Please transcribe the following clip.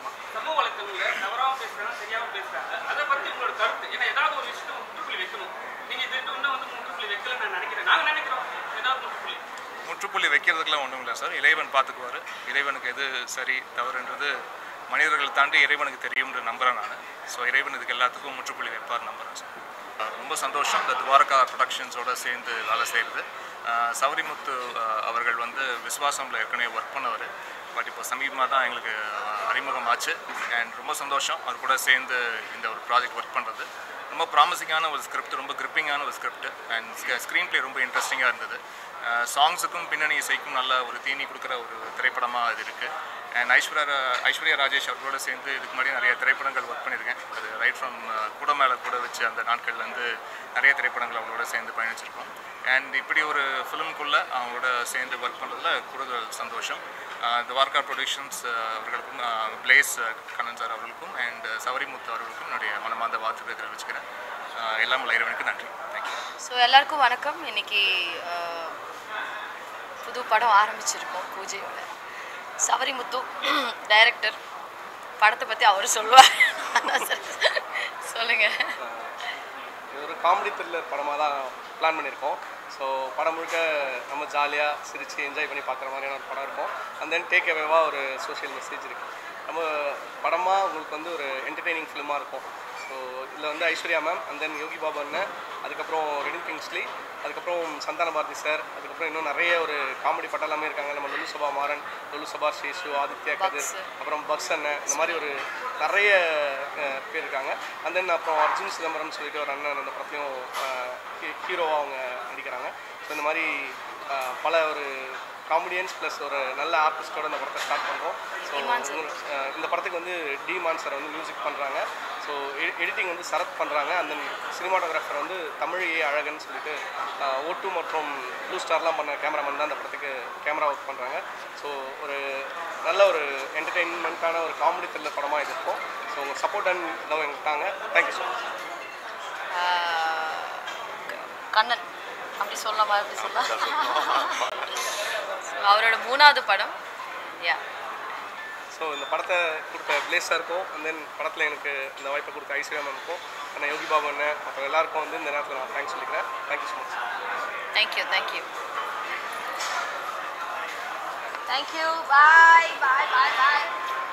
சமூக வலைத்தளங்கள்ல தவறாம பேசுறாங்க சரியாம பேசுறாங்க அதை பத்தி உங்களோட கருத்து ஏன்னா ஏதாவது ஒரு விஷயத்தை முற்றுப்புள்ளி வைக்கணும் நீங்க இது இன்னும் வந்து முற்றுப்புள்ளி வைக்கல நான் நினைக்கிறேன் நாங்க நினைக்கிறோம் ஏதாவது முற்றுப்புள்ளி முற்றுப்புள்ளி வைக்கிறதுக்குலாம் ஒன்றும் இல்லை சார் இறைவன் பார்த்துக்குவார் இறைவனுக்கு எது சரி தவறுன்றது மனிதர்கள் தாண்டி இறைவனுக்கு தெரியும்னு நம்புகிறேன் நான் ஸோ இறைவன் இதுக்கு எல்லாத்துக்கும் முற்றுப்புள்ளி வைப்பார் நம்புகிறேன் சார் அஹ் ரொம்ப சந்தோஷம் இந்த துவாரகா ப்ரொடக்ஷன்ஸோட சேர்ந்து வேலை செய்கிறது சௌரிமுத்து அஹ், அவர்கள் வந்து விஸ்வாசம்ல ஏற்கனவே ஒர்க் பண்ணவர் பட் இப்போ சமீபமாக தான் எங்களுக்கு அஹ், அறிமுகமாச்சு அண்ட் ரொம்ப சந்தோஷம் அவர் கூட சேர்ந்து இந்த ஒரு ப்ராஜெக்ட் ஒர்க் பண்ணுறது ரொம்ப ப்ராமிசிங்கான ஒரு ஸ்கிரிப்ட் ரொம்ப கிரிப்பிங்கான ஒரு ஸ்கிரிப்ட் அண்ட் ஸ்க்ரீன் ப்ளே ரொம்ப இன்ட்ரெஸ்டிங்காக இருந்தது சாங்ஸுக்கும் பின்னணி இசைக்கும் நல்ல ஒரு தீனி கொடுக்குற ஒரு திரைப்படமாக இது இருக்குது அண்ட் ஐஸ்வர்யா ரா- ஐஸ்வர்யா ராஜேஷ் அவர்களோட சேர்ந்து இதுக்கு முன்னாடி நிறைய திரைப்படங்கள் ஒர்க் பண்ணியிருக்கேன் அது ரைட் ஃப்ரம் கூட மேலே கூட வச்சு அந்த நாட்கள்லேருந்து நிறைய திரைப்படங்கள் அவங்களோட சேர்ந்து பயணிச்சிருக்கோம் அண்ட் இப்படி ஒரு ஃபிலிம்குள்ளே அவங்களோட சேர்ந்து ஒர்க் பண்ணுறதுல கூடுதல் சந்தோஷம் அஹ் துவாரகா ப்ரொடக்ஷன்ஸ் அவர்களுக்கும் பிளேஸ் கண்ணன் சார் அவர்களுக்கும் அண்ட் சவரிமுத்து அவர்களுக்கும் என்னுடைய மனமார்ந்த வாழ்த்துக்களை தெரிவிச்சுக்கிறேன் அஹ் எல்லாம் உள்ள இறைவனுக்கு நன்றி தேங்க்யூ ஸோ எல்லாருக்கும் வணக்கம் இன்னைக்கு அஹ், புது படம் ஆரம்பிச்சிருக்கோம் பூஜையோட சவரிமுத்து டைரக்டர் படத்தை பற்றி அவர் சொல்லுவார் சொல்லுங்க இது ஒரு காமெடி த்ரில்லர் படமாக தான் பிளான் பண்ணியிருக்கோம் ஸோ படம் முழுக்க நம்ம ஜாலியாக சிரித்து என்ஜாய் பண்ணி பார்க்குற மாதிரியான ஒரு படம் இருக்கும் அண்ட் தென் டேக் அவேவாக ஒரு சோஷியல் மெசேஜ் இருக்குது நம்ம படமாக உங்களுக்கு வந்து ஒரு என்டர்டெய்னிங் ஃபிலிமாக இருக்கும் ஸோ இதில் வந்து Aishwarya ma'am and then Yogi Baba அண்ணன் அதுக்கப்புறம் ரெடின் கிங்ஸ்லி அதுக்கப்புறம் சந்தான பாரதி சார் அதுக்கப்புறம் இன்னும் நிறைய ஒரு காமெடி படம் எல்லாமே இருக்காங்க நம்ம லுலு சபா மாறன் லுலு சபா ஸ்ரீஷு ஆதித்யா கதிர் பக்ஸ். அப்புறம் பக்ஸ் அண்ணன் இந்த மாதிரி ஒரு நிறைய அஹ், பேர் இருக்காங்க அண்ட் தென் அப்புறம் அர்ஜுன் சிதம்பரம் சொல்லிட்டு ஒரு அண்ணன் அந்த படத்துலையும் ஹீரோவாக அவங்க நடிக்கிறாங்க ஸோ இந்த மாதிரி அஹ், பல ஒரு காமெடியன்ஸ் ப்ளஸ் ஒரு நல்ல ஆர்டிஸ்டோட இந்த படத்தை ஸ்டார்ட் பண்ணுறோம் ஸோ இமான் sir. இந்த படத்துக்கு வந்து டிமான் சார் வந்து மியூசிக் பண்ணுறாங்க ஸோ எடிட்டிங் வந்து சரத் பண்ணுறாங்க அந்த சினிமாட்டோகிராஃபர் வந்து தமிழ் ஏ அழகன் சொல்லிட்டு ஓட்டு மற்றும் ப்ளூ ஸ்டார்லாம் பண்ண கேமராமேன் தான் அந்த படத்துக்கு கேமரா ஒர்க் பண்ணுறாங்க ஸோ ஒரு நல்ல ஒரு என்டர்டெயின்மெண்ட்டான ஒரு காமெடி த்ரில்லர் படமாக இது இருக்கும் ஸோ உங்கள் சப்போர்ட் அண்ட் லவ் எங்களுக்கு தாங்க தேங்க்யூ ஸோ மச் ஆஹ், க- கண்ணன் அப்படி சொல்லலாமா அப்படி சொல்லலாம் So, அவரோட மூணாவது படம் யா ஸோ இந்த படத்தை கொடுத்த பிளேஸ் சாருக்கும் அண்ட் தென் படத்தில் எனக்கு இந்த வாய்ப்பை கொடுத்த ஐஸ்வர்யா மேமுக்கும் அண்ணன் யோகி பாபு அண்ணன் அப்புறம் எல்லாருக்கும் வந்து இந்த நேரத்தில் நான் தேங்க்ஸ் சொல்லிக்கிறேன் thank you so much thank you thank you thank you bye bye bye பாய்